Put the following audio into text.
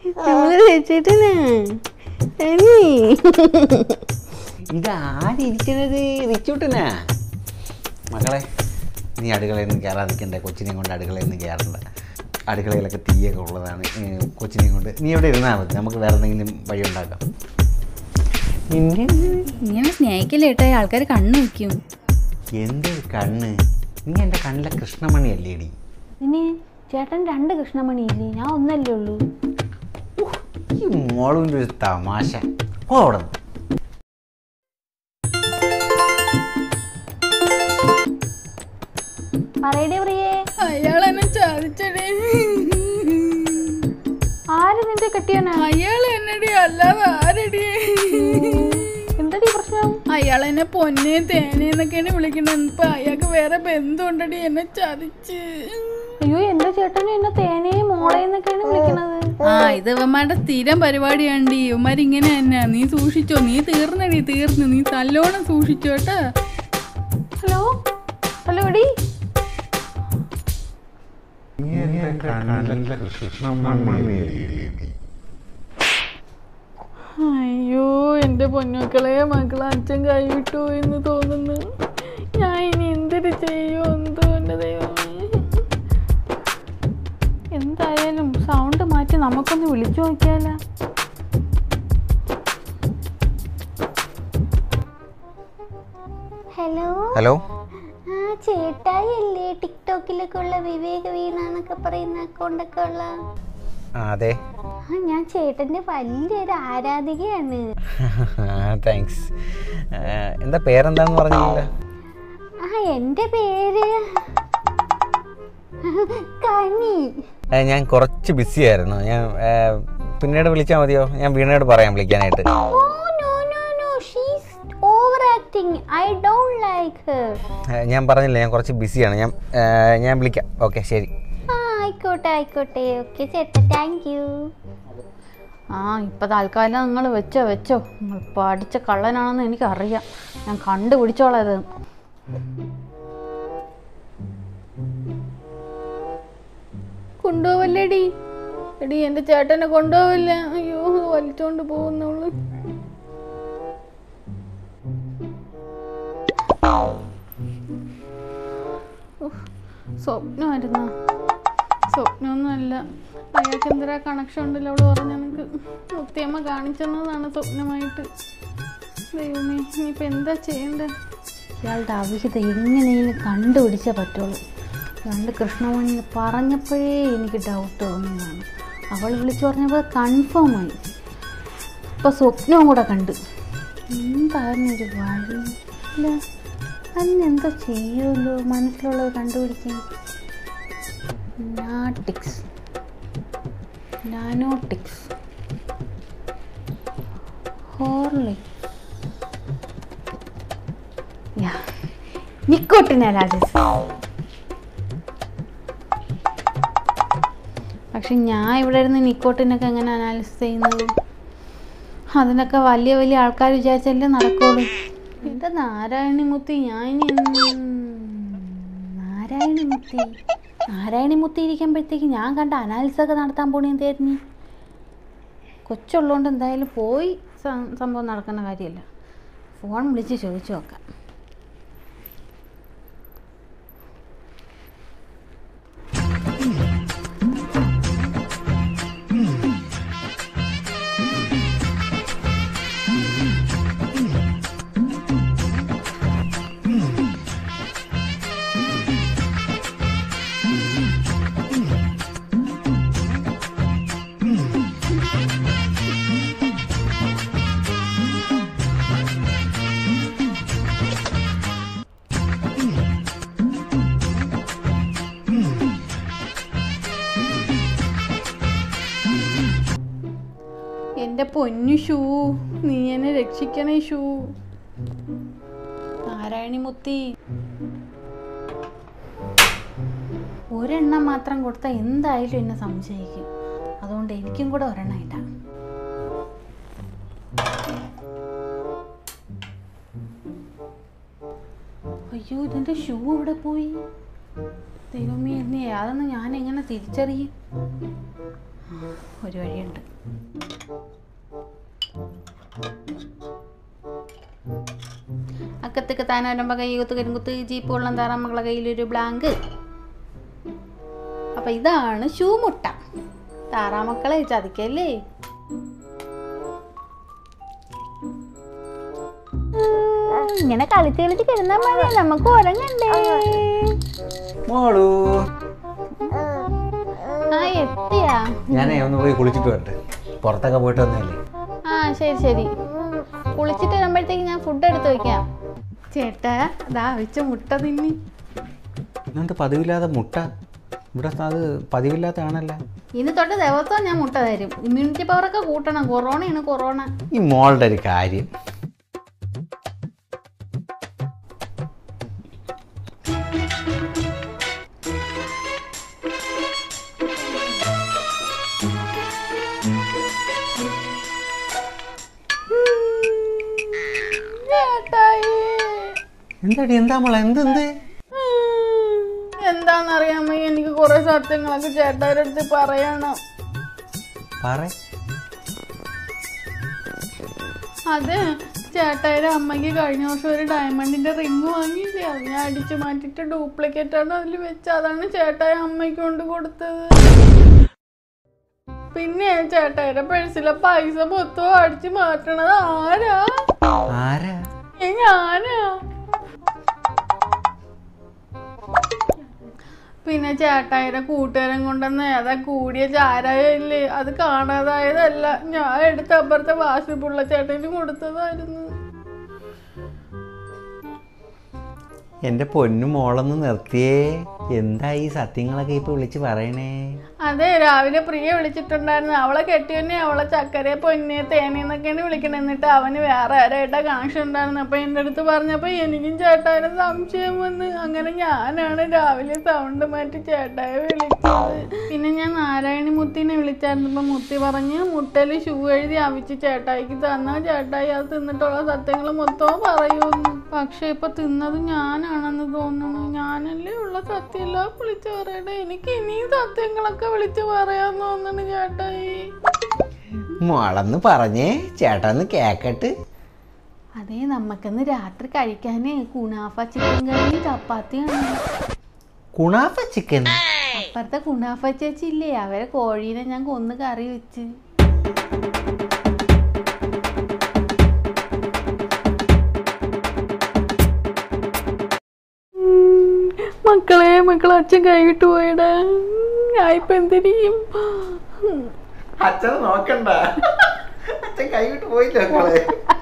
നമ്മള് ചേട്ടനാ അനി ഇത് ആരിയിരിക്കുന്നത് റിച്ചൂട്ടനാ മകളെ നീ അടുക്കളയിൽ നിന്ന് കയറാൻ നിൽക്കണ്ടേ കൊച്ചിനെയും കൊണ്ട് അടുക്കളയിൽ നിന്ന് കയറണ്ട അടുക്കളയിലൊക്കെ തീയൊക്കെ ഉള്ളതാണ് ഏ, കൊച്ചിനെയും കൊണ്ട് നീ ഇവിടെ ഇരുന്നാൽ മതി നമുക്ക് വേറെ എന്തെങ്കിലും വഴി ഉണ്ടാക്കാം നിന്നെ ഇങ്ങനെ സ്നേഹിക്കല്ലേ ഏട്ടാ ആൾക്കാർ കണ്ണു വയ്ക്കും എന്ത് കണ്ണ് നീ എൻ്റെ കണ്ണിലെ കൃഷ്ണമണി അല്ലേടി ഇനി ചേട്ടൻ രണ്ട് കൃഷ്ണമണി ഇല്ലേ ഞാൻ ഒന്നല്ലേ ഉള്ളൂ ഈ മോളുവിൻ്റെ ഒരു തമാശ പോ അവിടെ നിന്ന്. പറയടേ പ്രിയേ അയാൾ എന്നെ ചതിച്ചടേ ആര് നിന്റെ കെട്ടിയോനാ അയാൾ എന്നടി അല്ലാതെ ആരടി എന്തടി പ്രശ്നം അയാൾ എന്നെ പൊന്നെ തേനേന്നൊക്കെയാണ് വിളിക്കണത് ഇപ്പൊ അയാൾക്ക് വേറെ ബന്ധമുണ്ടടി എന്നെ ചതിച്ച് അയ്യോ എന്റെ ചേട്ടനും എന്നെ തേനയും മോളേന്നൊക്കെയാണ് വിളിക്കണത് ആ ഇത് ഇവന്മാരുടെ സ്ഥിരം പരിപാടിയാണ്ടി ഇവന്മാരിങ്ങനെ തന്നെ നീ സൂക്ഷിച്ചോ നീ തീർന്നടി തീർന്ന് നീ നല്ലോണം സൂക്ഷിച്ചോ കേട്ടാ ഹലോ ഹലോ എടി അയ്യോ എൻ്റെ പൊന്നുമക്കളെ മക്കളെ അച്ഛൻ കൈവിട്ടു എന്ന് തോന്നുന്നു ഞാൻ ഇനി എന്തിട്ട് ചെയ്യോ എന്തോ എൻ്റെ ദൈവമേ എന്തായാലും സൗണ്ട് മാറ്റി നമുക്കൊന്ന് വിളിച്ചു നോക്കിയാലോ ഹലോ ഹലോ ആ ചേട്ടായി അല്ലേ ടിക്ടോക്കിലൊക്കെ ഉള്ള വിവേക് വീണ എന്നൊക്കെ പറയുന്ന അക്കൗണ്ടൊക്കെ ഉള്ള ആ അതെ ആ ഞാൻ ചേട്ടന്റെ വലിയൊരു ആരാധികയാണ് താങ്ക്സ് എന്താ പേരെന്താന്ന് പറഞ്ഞില്ല ആ എൻ്റെ പേര് കനി ഞാൻ കുറച്ച് ബിസി ആയിരുന്നു ഞാൻ ഏ, പിന്നീട് വിളിച്ചാൽ മതിയോ ഞാൻ വീണയോട് പറയാം വിളിക്കാനായിട്ട് oh no no no she's over acting I don't like her ഏ, ഞാൻ പറഞ്ഞില്ല ഞാൻ കുറച്ച് ബിസിയാണ് ഞാൻ ഏ, ഞാൻ വിളിക്കാം ഓക്കെ ശരി ആ ആയിക്കോട്ടെ ആയിക്കോട്ടെ ഓക്കെ ചേട്ടാ താങ്ക് യു ആ ഇപ്പൊ തൽക്കാലം നിങ്ങൾ വെച്ചോ വെച്ചോ നിങ്ങൾ പഠിച്ച കള്ളനാണെന്ന് എനിക്കറിയാം ഞാൻ കണ്ടുപിടിച്ചോളാം ഇത് കൊണ്ടുപോവല്ലേടി എടി എൻ്റെ ചേട്ടനെ കൊണ്ടുപോവില്ല അയ്യോ വലിച്ചോണ്ട് പോകുന്നുള്ളു സ്വപ്നമായിരുന്ന സ്വപ്നമൊന്നുമല്ല അയാൾക്ക് എന്തിനാ കണക്ഷൻ ഉണ്ടല്ലോ അവള് പറഞ്ഞ എനിക്ക് മുത്തിയമ്മ കാണിച്ചെന്നതാണ് സ്വപ്നമായിട്ട് ദൈവമേ ഇനിയിപ്പോൾ എന്താ ചെയ്യണ്ടേ ഇയാളുടെ അവിഹിത എങ്ങനെയും കണ്ടുപിടിച്ചേ പറ്റുള്ളൂ രണ്ട് കൃഷ്ണമണി പറഞ്ഞപ്പോഴേ എനിക്ക് ഡൗട്ട് തോന്നിയതാണ് അവൾ വിളിച്ചു പറഞ്ഞപ്പോൾ കൺഫേം ആയി ഇപ്പൊ സ്വപ്നവും കൂടെ കണ്ട് എന്തായിരുന്നു ഒരു വഴി ഇല്ല അതിനെന്തോ ചെയ്യുമല്ലോ മനസ്സിലുള്ളത് കണ്ടുപിടിക്കാൻ നാട്ടിക്സ് നാനോട്ടിക്സ് ഹോർലിക് യാ നിക്കോട്ടിൻ അനാലിസിസ് പക്ഷെ ഞാൻ ഇവിടെ ഇരുന്ന് നിക്കോട്ടിനൊക്കെ എങ്ങനെ അനാലിസിസ് ചെയ്യുന്നത് അതിനൊക്കെ വലിയ വലിയ ആൾക്കാർ വിചാരിച്ചല്ലേ നടക്കുള്ളൂ എൻ്റെ നാരായണിമുത്തി ഞാൻ ഇനി എന്ത്- നാരായണിമുത്തി നാരായണിമുത്തി ഇരിക്കുമ്പോഴത്തേക്ക് ഞാൻ കണ്ട അനാലിസിസ് ഒക്കെ നടത്താൻ പോണേ എന്തായിരുന്നു കൊച്ചുള്ളതുകൊണ്ട് എന്തായാലും പോയി സം- സംഭവം നടക്കുന്ന കാര്യമല്ല ഫോൺ വിളിച്ച് ചോദിച്ചു നോക്കാം എൻ്റെ പൊന്നു ഷൂ നീ എന്നെ രക്ഷിക്കണേ ഷൂ നാരായണിമുത്തി ഒരെണ്ണം മാത്രം കൊടുത്താൽ എന്തായാലും എന്നെ സംശയിക്കും അതുകൊണ്ട് എനിക്കും കൂടെ ഒരെണ്ണം ഇടാം അയ്യോ ഇതിൻ്റെ ഷൂ ഇവിടെ പോയി ദൈവമേ എന്നെ അതൊന്ന് ഞാൻ എങ്ങനെ തിരിച്ചറിയും ഒരു വഴിയുണ്ട് അക്കത്തേക്ക് താനോരമ്പ കൈകുത്ത് കരിങ്കുത്ത് ജീപ്പ് കൊള്ളം താറാമക്കളെ കയ്യിലൊരു ബ്ലാങ്ക് അപ്പൊ ഇതാണ് ഷൂ മുട്ട താറാമക്കളെ ചതിക്കല്ലേ ഇങ്ങനെ കളിച്ച് കളിച്ച് കിടന്നാ മതി നമുക്ക് ഉറങ്ങണ്ടേ മോളു ആ എത്തിയാ ഞാനേ ഒന്ന് പോയി കുളിച്ചിട്ട് വരട്ടെ പുറത്തൊക്കെ പോയിട്ട് വന്നല്ലേ ആ ശരി ശരി കുളിച്ചിട്ട് വരുമ്പോഴത്തേക്ക് ഞാൻ ഫുഡ് എടുത്ത് വെക്കാം ചേട്ടാ അതാ വെച്ച മുട്ട തിന്നി ഇന്നെന്ത് പതിവില്ലാതെ മുട്ട ഇവിടെ അത് പതിവില്ലാത്തതാണല്ലോ ഇനി തൊട്ട് ദിവസവും ഞാൻ മുട്ട തരും ഇമ്മ്യൂണിറ്റി പവറൊക്കെ കൂട്ടണം കൊറോണയാണ് കൊറോണ ഈ മോളുടെ ഒരു കാര്യം ചേട്ടായി എന്താടി എന്താ മോളെ എന്ത് എന്ത് എന്താന്നറിയാമോ എനിക്ക് കുറെ സത്യങ്ങളൊക്കെ ചേട്ടായുടെ അടുത്ത് പറയണം പറ അതെ ചേട്ടായുടെ അമ്മയ്ക്ക് കഴിഞ്ഞ വർഷം ഒരു ഡയമണ്ടിന്റെ റിങ് വാങ്ങിയില്ലേ അത് ഞാൻ അടിച്ചു മാറ്റിട്ട് ഡ്യൂപ്ലിക്കേറ്റ് ആണ് അതിൽ വെച്ച് അതാണ് ചേട്ടായ അമ്മയ്ക്ക് കൊണ്ട് കൊടുത്തത് പിന്നെ ചേട്ടായുടെ പേഴ്സിലെ പൈസ മൊത്തം അടിച്ചു മാറ്റണത് ആരാ ആരാ ഏ, ഞാനാ പിന്നെ ചേട്ടായിയുടെ കൂട്ടുകാരൻ കൊണ്ടുവന്ന ഏതാ കൂടിയ ചാരായല്ലേ അത് കാണാതായതല്ല ഞാൻ എടുത്ത് അപ്പുറത്തെ വാസിപ്പുള്ള ചേട്ടന് കൊടുത്തതായിരുന്നു എൻ്റെ പൊന്നു മോളൊന്ന് നിർത്തിയേ എന്താ ഈ സത്യങ്ങളൊക്കെ ഇപ്പൊ വിളിച്ച് പറയണേ അതെ രാവിലെ പ്രിയ വിളിച്ചിട്ടുണ്ടായിരുന്നു അവളെ കെട്ടിയന്നെ അവളെ ചക്കരയെ പൊന്നെ തേനേന്നൊക്കെയാണ് വിളിക്കണത് എന്നിട്ട് അവന് വേറെ ആരായിട്ടാ കണക്ഷൻ ഉണ്ടായിരുന്നു അപ്പൊ എൻ്റെ അടുത്ത് പറഞ്ഞപ്പോ എനിക്കും ചേട്ടായുടെ സംശയം വന്ന് അങ്ങനെ ഞാനാണ് രാവിലെ സൗണ്ട് മാറ്റി ചേട്ടായെ വിളിച്ചത് പിന്നെ ഞാൻ നാരായണി മുത്തിനെ വിളിച്ചായിരുന്നു അപ്പൊ മുത്തി പറഞ്ഞ് മുട്ടല് ഷൂ എഴുതി അവിച്ച് ചേട്ടായിക്ക് തന്നാ ചേട്ടായി അത് തിന്നിട്ടുള്ള സത്യങ്ങൾ മൊത്തവും പറയൂന്ന് പക്ഷെ ഇപ്പൊ തിന്നത് ഞാനാണെന്ന് തോന്നുന്നു ഞാനല്ലേ ഉള്ള സത്യമെല്ലാം വിളിച്ചു പറയട്ടെ എനിക്ക് ഇനിയും സത്യങ്ങളൊക്കെ വിളിച്ചു പറയാൻ തോന്നുന്നു ചേട്ടായി മോളെന്ന് പറഞ്ഞേ ചേട്ടന്ന് കേക്കട്ട് അതെ നമുക്കിന്ന് രാത്രി കഴിക്കാനേ കുണാഫ ചിക്കൻ കറിയും ചപ്പാത്തിയാണ് കുണാഫ ചിക്കൻ അപ്പുറത്തെ കുണാഫ ചേച്ചി ഇല്ലേ അവരെ കോഴീനെ ഞാൻ കൊന്ന് കറി വെച്ച് മക്കളെ മക്കളെ അച്ഛൻ കൈവിട്ട് പോയടാ ഞാനിപ്പോ എന്തിനും അച്ഛൻ നോക്കണ്ട അച്ഛൻ കൈവിട്ട് പോയില്ല മക്കളെ